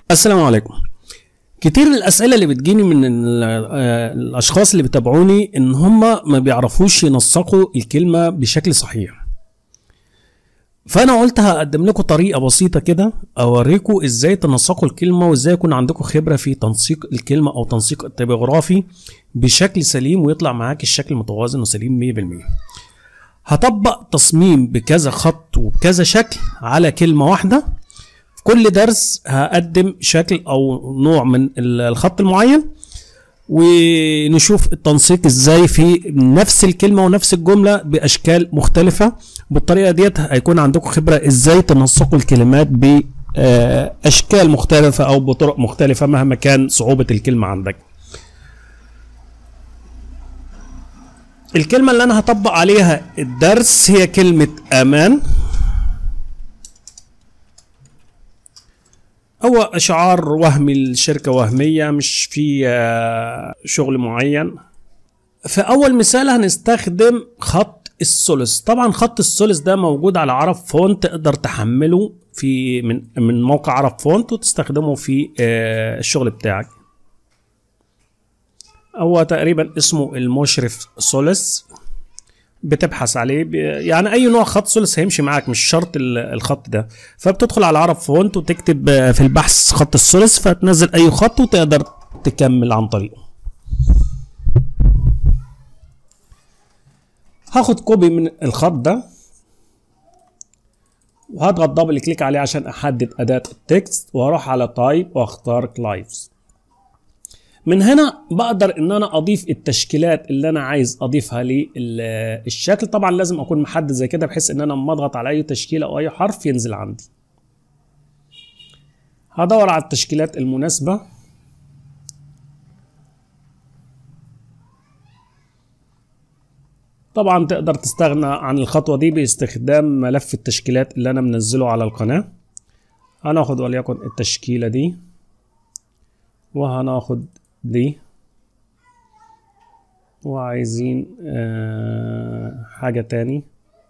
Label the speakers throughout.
Speaker 1: السلام عليكم كتير الاسئله اللي بتجيني من ال- آه، الاشخاص اللي بيتابعوني ان هم ما بيعرفوش ينسقوا الكلمه بشكل صحيح فانا قلت هقدم لكم طريقه بسيطه كده اوريكم ازاي تنسقوا الكلمه وازاي يكون عندكم خبره في تنسيق الكلمه او تنسيق التبغرافي بشكل سليم ويطلع معاك الشكل متوازن وسليم 100% هطبق تصميم بكذا خط وبكذا شكل على كلمه واحده في كل درس هقدم شكل او نوع من ال- الخط المعين ونشوف التنسيق ازاي في نفس الكلمه ونفس الجمله باشكال مختلفه بالطريقه ديت هيكون عندكم خبره ازاي تنسقوا الكلمات باشكال مختلفه او بطرق مختلفه مهما كان صعوبه الكلمه عندك الكلمه اللي انا هطبق عليها الدرس هي كلمه امان هو اشعار وهمي الشركه وهميه مش في آه، شغل معين في اول مثال هنستخدم خط الثلث طبعا خط الثلث ده موجود على عرب فونت تقدر تحمله في من من موقع عرب فونت وتستخدمه في آه، الشغل بتاعك هو تقريبا اسمه المشرف ثلث بتبحث عليه ب- يعني اي نوع خط ثلث هيمشي معاك مش شرط ال- الخط ده فبتدخل على عرب فونت وتكتب آه، في البحث خط الثلث فتنزل اي خط وتقدر تكمل عن طريقه هاخد كوبي من الخط ده وهضغط دبل كليك عليه عشان احدد اداة التكست واروح على تايب واختار كلايفز من هنا بقدر ان انا اضيف التشكيلات اللي انا عايز اضيفها للشكل طبعا لازم اكون محدد زي كده بحيث ان انا لما اضغط على اي تشكيله او اي حرف ينزل عندي هدور على التشكيلات المناسبه طبعا تقدر تستغنى عن الخطوه دي باستخدام ملف التشكيلات اللي انا منزله على القناه هناخد وليكن التشكيله دي وهناخد دي وعايزين آه حاجة تاني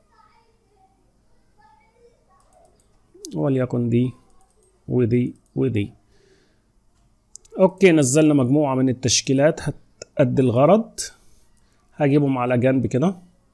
Speaker 1: وليكن دي ودي ودي اوكي نزلنا مجموعة من التشكيلات هتأدي الغرض هجيبهم على جنب كده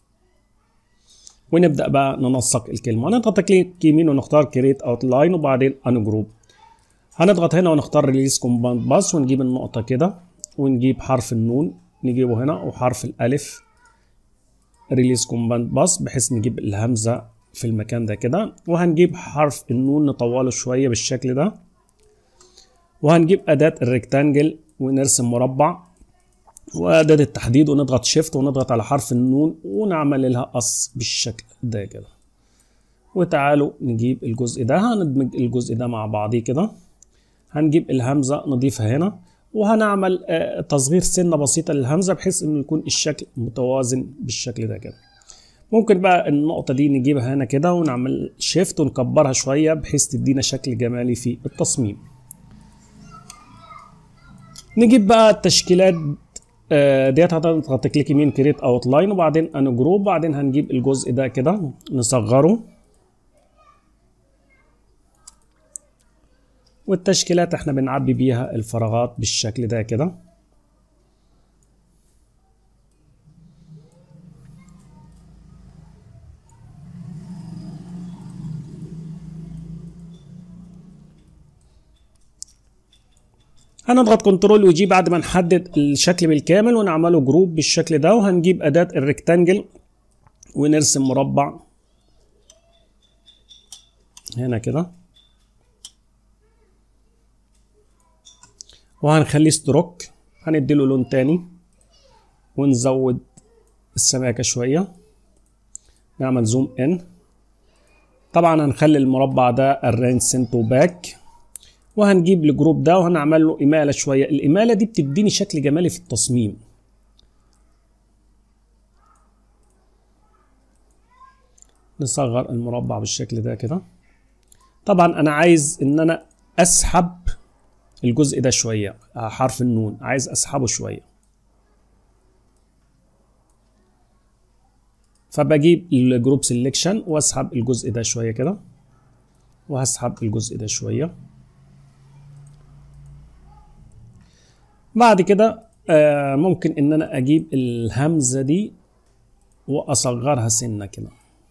Speaker 1: ونبدأ بقى ننسق الكلمة نضغط كليك يمين ونختار كريت اوتلاين وبعدين ان جروب هنضغط هنا ونختار ريليز كومباند باس ونجيب النقطة كده ونجيب حرف النون نجيبه هنا وحرف الألف ريليز كومباند باس بحيث نجيب الهمزة في المكان ده كده وهنجيب حرف النون نطوله شوية بالشكل ده وهنجيب أداة الريكتانجل ونرسم مربع وأداة التحديد ونضغط شيفت ونضغط على حرف النون ونعمل لها قص بالشكل ده كده وتعالوا نجيب الجزء ده هندمج الجزء ده مع بعضيه كده هنجيب الهمزة نضيفها هنا وهنعمل آه، تصغير سنة بسيطة للهمزة بحيث انه يكون الشكل متوازن بالشكل ده كده ممكن بقى النقطة دي نجيبها هنا كده ونعمل شيفت ونكبرها شوية بحيث تدينا شكل جمالي في التصميم نجيب بقى التشكيلات آه، ديت هتضغط كليك يمين كريت اوت لاين وبعدين ان جروب وبعدين هنجيب الجزء ده كده نصغره والتشكيلات احنا بنعبي بيها الفراغات بالشكل ده كده هنضغط كنترول وجي بعد ما نحدد الشكل بالكامل ونعمله جروب بالشكل ده وهنجيب أداة الريكتانجل ونرسم مربع هنا كده وهنخليه ستروك هنديله لون تاني ونزود السماكة شوية نعمل زوم ان طبعا هنخلي المربع ده الرينج سنتو باك وهنجيب الجروب ده وهنعمل له إمالة شوية الإمالة دي بتديني شكل جمالي في التصميم نصغر المربع بالشكل ده كده طبعا أنا عايز إن أنا أسحب الجزء ده شوية حرف النون عايز أسحبه شوية فبجيب الجروب سيلكشن واسحب الجزء ده شويه كده وهسحب الجزء ده شويه بعد كده آه ممكن ان انا اجيب الهمزة دي واصغرها سنة كده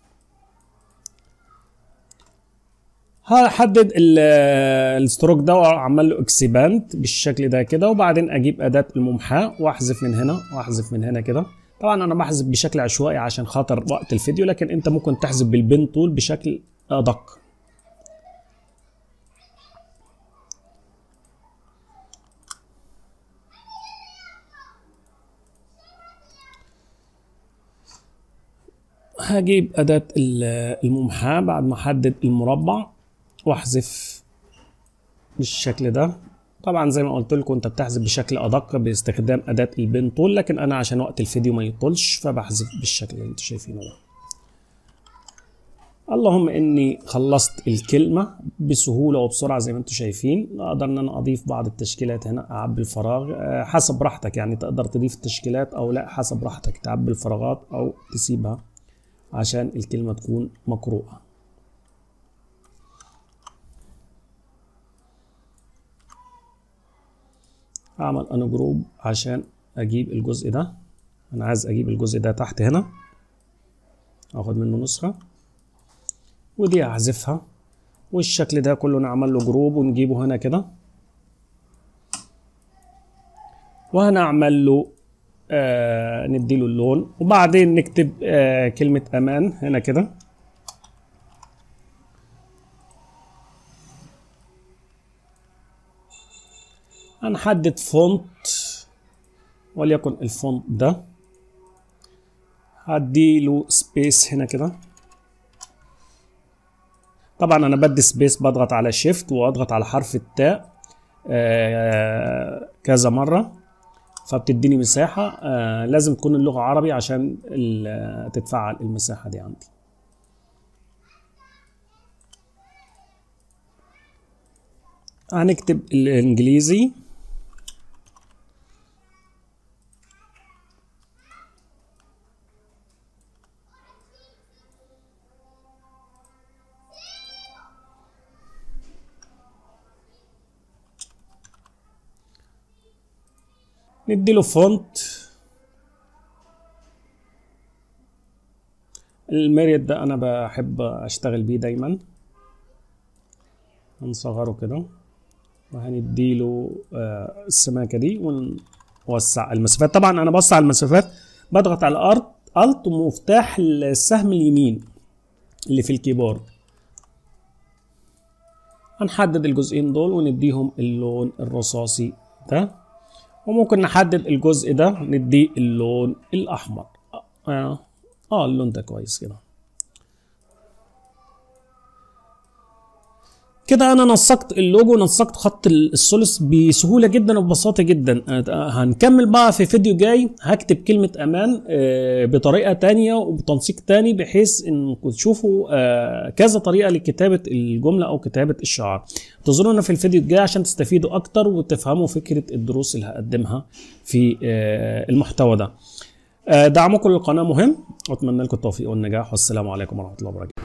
Speaker 1: هحدد ال- الستروك ده واعمل له اكسباند بالشكل ده كده وبعدين اجيب اداه الممحاه واحذف من هنا واحذف من هنا كده طبعا انا بحذف بشكل عشوائي عشان خاطر وقت الفيديو لكن انت ممكن تحذف بالبين طول بشكل ادق هجيب أداة ال- الممحاة بعد ما أحدد المربع وأحذف بالشكل ده طبعا زي ما قلت لكم انت بتحذف بشكل ادق باستخدام اداه البين طول لكن انا عشان وقت الفيديو ما يطولش فبحذف بالشكل اللي انتوا شايفينه ده اللهم اني خلصت الكلمه بسهوله وبسرعه زي ما انتم شايفين اقدر ان انا اضيف بعض التشكيلات هنا اعبي الفراغ آه، حسب راحتك يعني تقدر تضيف التشكيلات او لا حسب راحتك تعبي الفراغات او تسيبها عشان الكلمه تكون مقروءه اعمل انا جروب عشان اجيب الجزء ده انا عايز اجيب الجزء ده تحت هنا اخد منه نسخه ودي احذفها والشكل ده كله نعمل له جروب ونجيبه هنا كده وهنعمل له آه نديله اللون وبعدين نكتب آه كلمة أمان هنا كده هنحدد فونت وليكن الفونت ده هديله سبيس هنا كده طبعا انا بدي سبيس بضغط على شيفت واضغط على حرف التاء آه كذا مره فبتديني مساحه آه لازم تكون اللغه عربي عشان ال- تتفعل المساحه دي عندي هنكتب الانجليزي نديله فونت الميريت ده انا بحب اشتغل بيه دايما هنصغره كده وهنديله آه، السماكه دي ونوسع المسافات طبعا انا بوسع المسافات بضغط على الارض الت ومفتاح السهم اليمين اللي في الكيبورد هنحدد الجزئين دول ونديهم اللون الرصاصي ده وممكن نحدد الجزء ده نديه اللون الاحمر اه, آه اللون ده كويس كده كده انا نسقت اللوجو نسقت خط الثلث بسهوله جدا وببساطه جدا آه، هنكمل بقى في فيديو جاي هكتب كلمه امان آه، بطريقه تانية وبتنسيق تاني بحيث انكم تشوفوا آه، كذا طريقه لكتابه الجمله او كتابه الشعار انتظرونا في الفيديو الجاي عشان تستفيدوا اكتر وتفهموا فكره الدروس اللي هقدمها في آه، المحتوى ده آه، دعمكم للقناه مهم واتمنى لكم التوفيق والنجاح والسلام عليكم ورحمه الله وبركاته